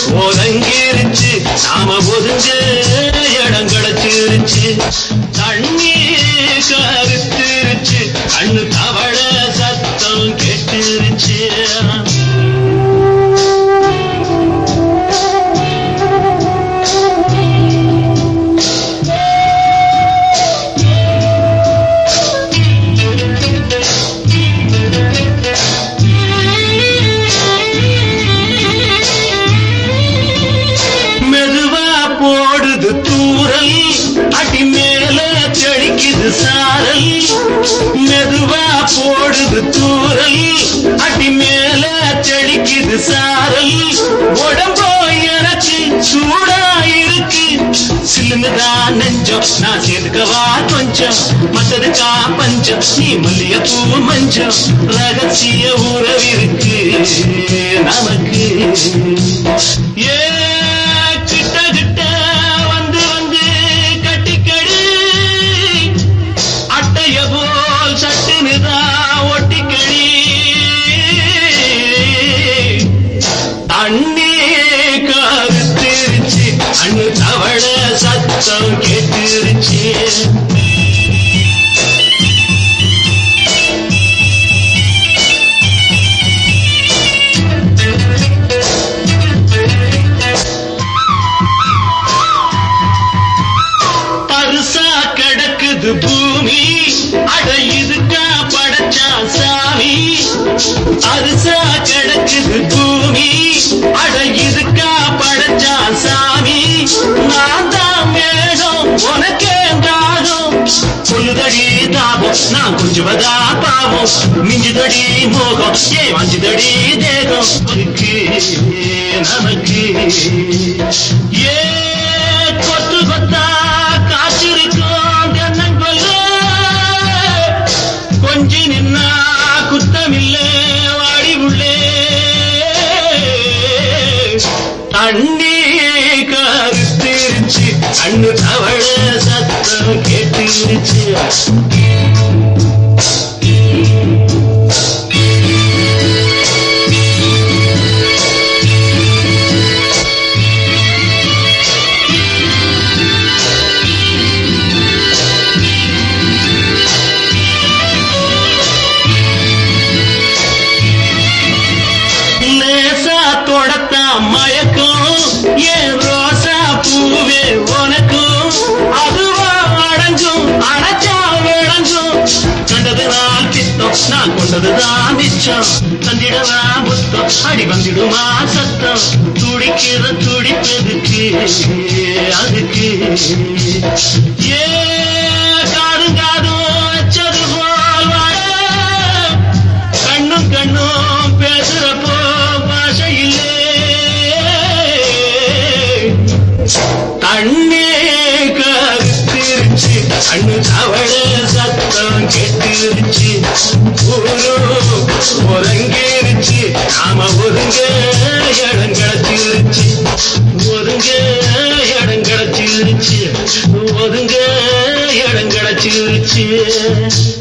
ஒதுங்கிருச்சு நாம ஒதுங்க இடம் கிடைச்சிருச்சு தண்ணி கருத்திருச்சு கண்ணு தவள சத்தம் கெட்டுருச்சு மெதுவா போடுது தூரல் அடி மேல தெளிக்குது சாரல் மெதுவா போடுது தூரல் அடி மேல தெளிக்குது சாரல் உடம்போ எனக்கு சூடா இருக்கு சில்லுதான் நெஞ்சம் நான் சேர்க்கவா கொஞ்சம் மத்ததுக்கா பஞ்சம் நீ மல்லிய பூ மஞ்சம் ரகசிய உறவிருக்கு நமக்கு ஏ கிட்ட கிட்ட வந்து வந்து கட்டிக்கடி அட்டைய போல் சட்டுனுதான் ஒட்டிக்கடி தண்ணி கருத்திருச்சு அண்ணு தவள சத்தம் கேட்டுருச்சு பருசா கிடக்குது பூமி அட இதுக்கா படைச்சா சாமி அரிசா கிடக்குது பூமி அட இதுக்கா படைச்சா சாமி நான் தான் மேடம் உனக்கே தாகம் சொல்லுதடி தாபம் நான் கொஞ்சுவதா பாவம் மிஞ்சுதடி மோகம் ஏ வஞ்சுதடி தேகம் இருக்கு நமக்கு ஏ கொத்து கொத்தா காற்றிருக்கும் தென்னங்கொல்ல கொஞ்சி நின்னா குத்தமில்லை வாடி உள்ளே தண்ணி கருத்திருச்சு கண்ணு தவள சத்தம் கேட்டுருச்சு லேசா தொடத்தா மயக்கம் ஏன் ரோசா பூவே உனக்கும் அதுவா அடைஞ்சும் அடைச்சா விளைஞ்சும் கண்டது நான் பித்தம் நான் கொண்டதுதான் மிச்சம் தந்திடவா புத்தம் அடி வந்திடுமா சத்தம் துடிக்கிற துடிப்பதுக்கு அதுக்கு ஏ காதும் காதும் வச்சது போல் வாழ கண்ணும் கண்ணும் பேசுறப்போ பாஷை இல்லே கண்ணே கருத்திருச்சு கண்ணு தவள சத்தம் கெட்டுருச்சு ஊரு ஒதுங்கிருச்சு நாம ஒதுங்க இடம் கிடைச்சிருச்சு ஒதுங்க இடம் கிடைச்சிருச்சு ஒதுங்க இடம் கிடைச்சிருச்சு